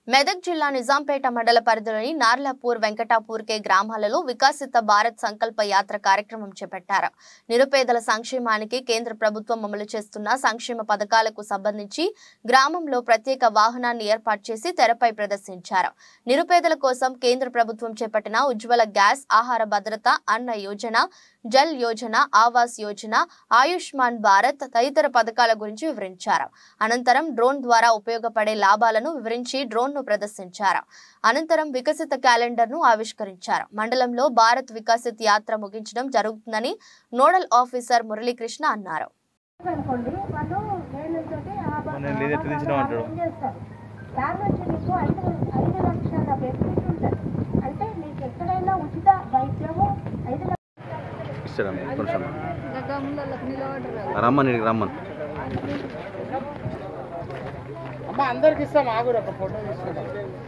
మెదక్ జిల్లా నిజాంపేట మండల పరిధిలోని నార్లాపూర్ వెంకటాపూర్ కే గ్రామాలలో వికసిత భారత్ సంకల్ప యాత్ర కార్యక్రమం చేపట్టారు నిరుపేదల సంక్షేమానికి కేంద్ర ప్రభుత్వం అమలు చేస్తున్న సంక్షేమ పథకాలకు సంబంధించి గ్రామంలో ప్రత్యేక వాహనాన్ని ఏర్పాటు చేసి తెరపై ప్రదర్శించారు నిరుపేదల కోసం కేంద్ర ప్రభుత్వం చేపట్టిన ఉజ్వల గ్యాస్ ఆహార భద్రత అన్న యోజన జల్ యోజన ఆవాస్ యోజన ఆయుష్మాన్ భారత్ తదితర పథకాల గురించి వివరించారు అనంతరం డ్రోన్ ద్వారా ఉపయోగపడే లాభాలను వివరించి డ్రోన్ ను ప్రదర్శించారు అనంతరం వికసిత క్యాలెండర్ ను ఆవిష్కరించారు మండలంలో భారత్ వికసిత్ యాత్ర ముగించడం జరుగుతుందని నోడల్ ఆఫీసర్ మురళీకృష్ణ అన్నారు అనుకోండి వాళ్ళు వేలుతోటి ఆ బ- నేను లేదు ఎట్లా తీసినావు అంటాడు. ఏం చేస్తారు దాని నుంచి మీకు ఐదు ఐదు లక్షల బెనిఫిట్ ఉంటుంది అంటే మీకు ఎక్కడైనా ఉచిత వైద్యము ఐదు లక్షల ఇస్తారా కొంచెం రమ్మని ఇక్కడికి రమ్మని అమ్మ అందరికి ఇస్తాం ఆగురు ఒక ఫోటో తీసుకుంటాం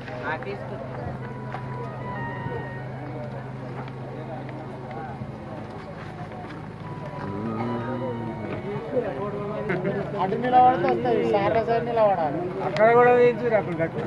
అటు నిలబడితే వస్తుంది సార్ల సైడ్ నిలబడాలి అక్కడ కూడా వేయించారు అక్కడ గట్టు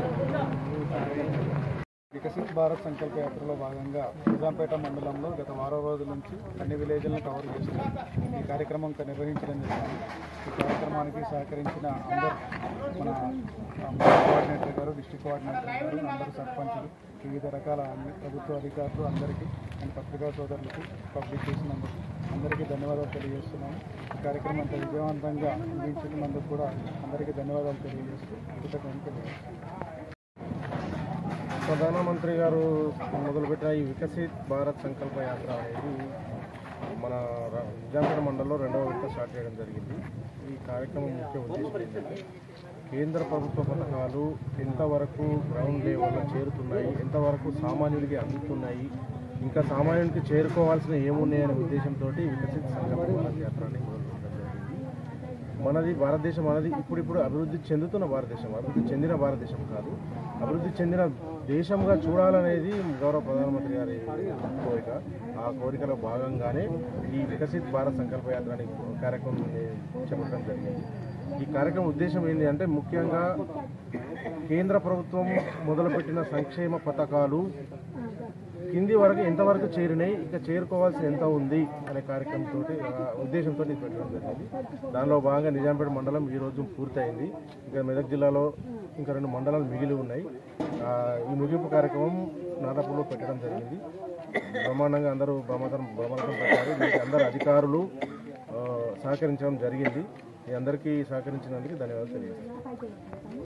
వికసిత్ భారత్ సంకల్ప యాత్రలో భాగంగా నిజాంపేట మండలంలో గత వారం రోజుల నుంచి అన్ని విలేజ్లను కవర్ చేస్తూ ఈ కార్యక్రమం క- నిర్వహించడం జరిగింది ఈ కార్యక్రమానికి సహకరించిన అందరు మన ఆ, మండల కోఆర్డినేటర్ గారు డిస్టిక్ కోఆర్డినేటర్ గారు అందరు సర్పంచులు వివిధ రకాల అన్ని ప్రభుత్వ అధికారులు అందరికీ అండ్ పత్రికా సోదరులకు పబ్లిక్ చేసినందుకు అందరికీ ధన్యవాదాలు తెలియజేస్తున్నాను ఈ కార్యక్రమం అంత విజయవంతంగా ముగించినందుకు కూడా అందరికీ ధన్యవాదాలు తెలియజేస్తూ కృతజ్ఞతలు తెలియజేస్తున్నాను ప్రధానమంత్రి గారు మొదలుపెట్టిన ఈ వికసిత్ భారత్ సంకల్ప యాత్ర అనేది మన ర- నిజాంపేట మండలంలో రెండవ విడత స్టార్ట్ చేయడం జరిగింది ఈ కార్యక్రమం ముఖ్య ఉద్దేశం ఏంటంటే కేంద్ర ప్రభుత్వ పథకాలు ఎంతవరకు గ్రౌండ్ లెవెల్లో చేరుతున్నాయి ఎంతవరకు సామాన్యుడికి అందుతున్నాయి ఇంకా సామాన్యుడికి చేరుకోవాల్సిన ఏమున్నాయనే ఉద్దేశంతో వికసిత్ సంకల్ప భారత్ యాత్ర అని మొదలుపెట్టడం జరిగింది మనది భారతదేశం అనేది ఇప్పుడిప్పుడు అభివృద్ధి చెందుతున్న భారతదేశం అభివృద్ధి చెందిన భారతదేశం కాదు అభివృద్ధి చెందిన దేశంగా చూడాలనేది గౌరవ ప్రధానమంత్రి గారి కోరిక ఆ కోరికలో భాగంగానే ఈ వికసిత్ భారత్ సంకల్ప యాత్ర అనే కార్యక్రమం చేపట్టడం జరిగింది ఈ కార్యక్రమం ఉద్దేశం ఏంటి అంటే ముఖ్యంగా కేంద్ర ప్రభుత్వం మొదలుపెట్టిన సంక్షేమ పథకాలు కింది వరకు ఎంతవరకు చేరినాయి ఇంకా చేరుకోవాల్సిన ఎంత ఉంది అనే కార్యక్రమంతో ఉద్దేశంతో ఇది పెట్టడం జరిగింది దానిలో భాగంగా నిజాంపేట మండలం ఈ రోజు పూర్తయింది ఇంకా మెదక్ జిల్లాలో ఇంకా రెండు మండలాలు మిగిలి ఉన్నాయి ఆ, ఈ ముగింపు కార్యక్రమం నాటపూర్లో పెట్టడం జరిగింది బ్రహ్మాండంగా అందరూ బ్రహ్మతం బ్రహ్మాండం పెట్టారు దీనికి అందరు అధికారులు ఆ, సహకరించడం జరిగింది ఈ అందరికీ సహకరించినందుకు ధన్యవాదాలు తెలియజేస్తాను